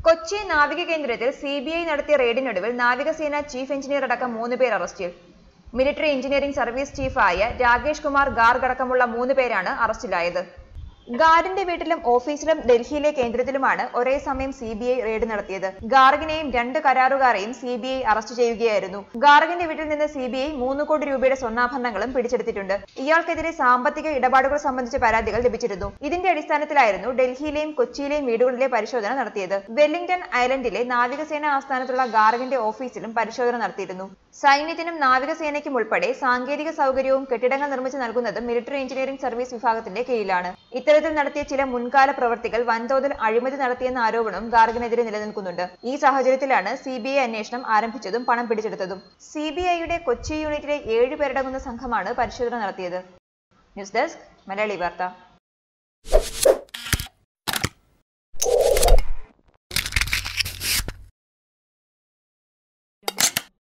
കൊച്ചി നാവിക കേന്ദ്രത്തിൽ C B I നടത്തിയ റെയ്ഡിനൊടുവിൽ നാവികസേന ചീഫ് എഞ്ചിനീയർ അടക്കം മൂന്ന് പേർ അറസ്റ്റിൽ മിലിറ്ററി എഞ്ചിനീയറിംഗ് സർവീസ് ചീഫായ രാകേഷ് കുമാർ ഗാർഗ് അടക്കമുള്ള മൂന്ന് പേരാണ് അറസ്റ്റിലായത് ഗാർഗിന്റെ വീട്ടിലും ഓഫീസിലും ഡൽഹിയിലെ കേന്ദ്രത്തിലുമാണ് ഒരേ സമയം സി ബി ഐ റെയ്ഡ് നടത്തിയത് ഗാർഗിനെയും രണ്ട് കരാറുകാരെയും സി ബി ഐ അറസ്റ്റ് ചെയ്യുകയായിരുന്നു ഗാർഗിന്റെ വീട്ടിൽ നിന്ന് സി ബി ഐ മൂന്ന് കോടി രൂപയുടെ സ്വർണ്ണാഭരണങ്ങളും പിടിച്ചെടുത്തിട്ടുണ്ട് ഇയാൾക്കെതിരെ സാമ്പത്തിക ഇടപാടുകൾ സംബന്ധിച്ച പരാതികൾ ലഭിച്ചിരുന്നു ഇതിന്റെ അടിസ്ഥാനത്തിലായിരുന്നു ഡൽഹിയിലെയും കൊച്ചിയിലെയും വീടുകളിലെ പരിശോധന നടത്തിയത് വെല്ലിംഗ്ടൺ ഐലൻഡിലെ നാവികസേന ആസ്ഥാനത്തുള്ള ഗാർഗിന്റെ ഓഫീസിലും പരിശോധന നടത്തിയിരുന്നു സൈന്യത്തിനും നാവികസേനയ്ക്കും ഉൾപ്പെടെ സാങ്കേതിക സൗകര്യവും കെട്ടിടങ്ങൾ നിർമ്മിച്ചു നൽകുന്നതും മിലിറ്ററി എഞ്ചിനീയറിംഗ് സർവീസ് വിഭാഗത്തിന്റെ കീഴിലാണ് ഇത്തരത്തിൽ നടത്തിയ ചില മുൻകാല പ്രവർത്തികൾ വൻതോതിൽ അഴിമതി നടത്തിയെന്ന ആരോപണവും ഗാർഗിനെതിരെ നിലനിൽക്കുന്നുണ്ട് ഈ സാഹചര്യത്തിലാണ് സി ബി ഐ അന്വേഷണം ആരംഭിച്ചതും പണം പിടിച്ചെടുത്തതും സി ബി ഐയുടെ കൊച്ചി യൂണിറ്റിലെ ഏഴ് പേരടങ്ങുന്ന സംഘമാണ് പരിശോധന നടത്തിയത് ന്യൂസ് ഡെസ്ക് മലയാളി വാർത്ത